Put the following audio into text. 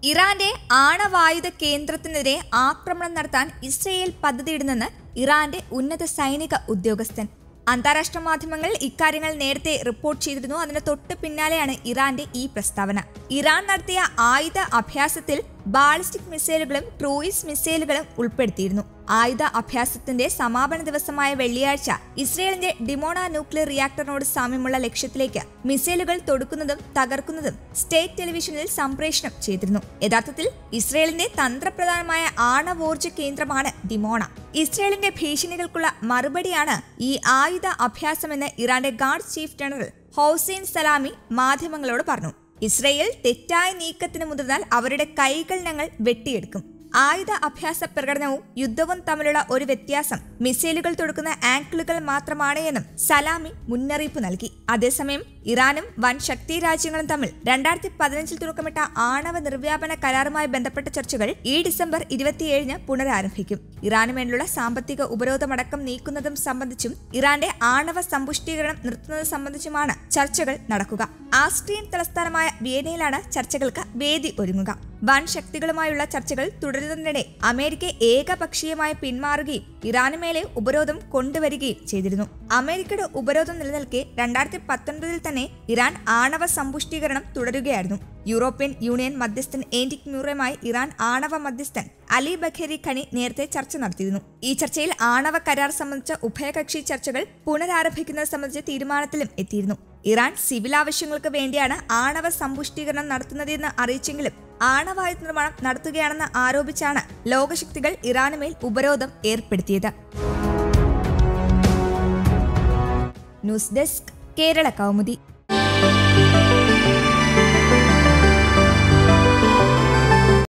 ഇറാന്റെ ആണവായുധ കേന്ദ്രത്തിനെതിരെ ആക്രമണം നടത്താൻ ഇസ്രയേൽ പദ്ധതിയിടുന്നെന്ന് ഇറാന്റെ ഉന്നത സൈനിക ഉദ്യോഗസ്ഥൻ അന്താരാഷ്ട്ര മാധ്യമങ്ങൾ ഇക്കാര്യങ്ങൾ നേരത്തെ റിപ്പോർട്ട് ചെയ്തിരുന്നു അതിന് തൊട്ട് പിന്നാലെയാണ് ഇറാന്റെ ഈ പ്രസ്താവന ഇറാൻ നടത്തിയ ആയുധ അഭ്യാസത്തിൽ ബാളിസ്റ്റിക് മിസൈലുകളും ക്രൂയിസ് മിസൈലുകളും ഉൾപ്പെടുത്തിയിരുന്നു ആയുധ അഭ്യാസത്തിന്റെ സമാപന ദിവസമായ വെള്ളിയാഴ്ച ഇസ്രയേലിന്റെ ഡിമോണ ന്യൂക്ലിയർ റിയാക്ടറിനോട് സാമ്യമുള്ള ലക്ഷ്യത്തിലേക്ക് മിസൈലുകൾ തൊടുക്കുന്നതും തകർക്കുന്നതും സ്റ്റേറ്റ് ടെലിവിഷനിൽ സംപ്രേഷണം ചെയ്തിരുന്നു യഥാർത്ഥത്തിൽ ഇസ്രയേലിന്റെ തന്ത്രപ്രധാനമായ ആണവോർജ കേന്ദ്രമാണ് ഡിമോണ ഇസ്രയേലിന്റെ ഭീഷണികൾക്കുള്ള മറുപടിയാണ് ഈ ആയുധ അഭ്യാസമെന്ന് ഇറാന്റെ guard chief general Hossein Salami മാധ്യമങ്ങളോട് പറഞ്ഞു ഇസ്രയേൽ തെറ്റായ നീക്കത്തിന് മുതിർന്നാൽ അവരുടെ കൈകൾ ഞങ്ങൾ വെട്ടിയെടുക്കും ആയുധ അഭ്യാസ പ്രകടനവും യുദ്ധവും തമ്മിലുള്ള ഒരു വ്യത്യാസം മിസൈലുകൾ തൊടുക്കുന്ന ആംക്കിളുകൾ മാത്രമാണ് എന്നും സലാമി മുന്നറിയിപ്പ് നൽകി അതേസമയം ഇറാനും വൻ ശക്തി രാജ്യങ്ങളും തമ്മിൽ രണ്ടായിരത്തി പതിനഞ്ചിൽ തുടക്കമിട്ട ആണവ നിർവ്യാപന കരാറുമായി ബന്ധപ്പെട്ട ചർച്ചകൾ ഈ ഡിസംബർ ഇരുപത്തിയേഴിന് പുനരാരംഭിക്കും ഇറാനുമേലുള്ള സാമ്പത്തിക ഉപരോധമടക്കം നീക്കുന്നതും സംബന്ധിച്ചും ഇറാന്റെ ആണവ സമ്പുഷ്ടീകരണം നിർത്തുന്നത് സംബന്ധിച്ചുമാണ് ചർച്ചകൾ നടക്കുക ആസ്ട്രിയൻ തലസ്ഥാനമായ വിയനയിലാണ് ചർച്ചകൾക്ക് വേദി ഒരുങ്ങുക വൻ ശക്തികളുമായുള്ള ചർച്ചകൾ തുടരുന്നതിനിടെ അമേരിക്ക ഏകപക്ഷീയമായി പിന്മാറുകയും ഇറാനുമേലെ ഉപരോധം കൊണ്ടുവരികയും ചെയ്തിരുന്നു അമേരിക്കയുടെ ഉപരോധം നിലനിൽക്കെ രണ്ടായിരത്തി പത്തൊൻപതിൽ തന്നെ ഇറാൻ ആണവ സമ്പുഷ്ടീകരണം തുടരുകയായിരുന്നു യൂറോപ്യൻ യൂണിയൻ മധ്യസ്ഥൻ ഏന്റിക് മ്യൂറയുമായി ഇറാൻ ആണവ മധ്യസ്ഥൻ അലി ബഖേരി ഖനി നേരത്തെ ചർച്ച നടത്തിയിരുന്നു ഈ ചർച്ചയിൽ ആണവ കരാർ സംബന്ധിച്ച ഉഭയകക്ഷി ചർച്ചകൾ പുനരാരംഭിക്കുന്നത് സംബന്ധിച്ച തീരുമാനത്തിലും എത്തിയിരുന്നു ഇറാൻ സിവിൽ ആവശ്യങ്ങൾക്ക് വേണ്ടിയാണ് ആണവ സമ്പുഷ്ടീകരണം നടത്തുന്നതെന്ന് അറിയിച്ചെങ്കിലും ആണവായുധ നിർമ്മാണം നടത്തുകയാണെന്ന് ആരോപിച്ചാണ് ലോകശക്തികൾ ഇറാനുമേൽ ഉപരോധം ഏർപ്പെടുത്തിയത് ന്യൂസ് ഡെസ്ക് കേരള കൗമുദി